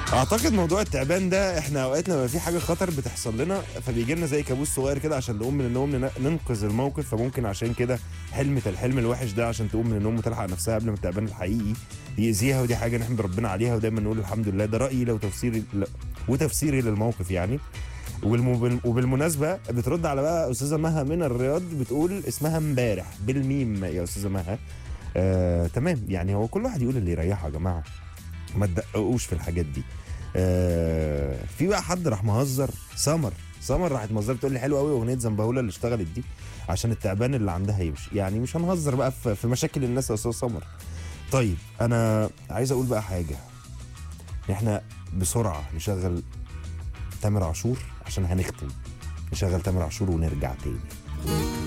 اعتقد موضوع التعبان ده احنا اوقات لما في حاجه خطر بتحصل لنا فبيجي لنا زي كابوس صغير كده عشان نقوم من النوم نن- ننقذ الموقف فممكن عشان كده حلمة الحلم الوحش ده عشان تقوم من النوم وتلحق نفسها قبل ما التعبان الحقيقي يأذيها ودي حاجه نحمد ربنا عليها ودايما نقول الحمد لله ده رايي لو تفسيري لا وتفسيري للموقف يعني والم- وبالمناسبه بترد على بقى استاذه مها من الرياض بتقول اسمها امبارح بالميم يا استاذه مها آه، تمام يعني هو كل واحد يقول اللي يريحه يا جماعه ما تدققوش في الحاجات دي آه في بقى حد راح مهزر سمر سمر راحت مهزر تقول لي حلوه قوي اغنيه زنبهوله اللي اشتغلت دي عشان التعبان اللي عندها يمشي يعني مش هنهزر بقى في, في مشاكل الناس يا استاذ سمر طيب انا عايز اقول بقى حاجه احنا بسرعه نشغل تامر عاشور عشان هنختم نشغل تامر عاشور ونرجع تاني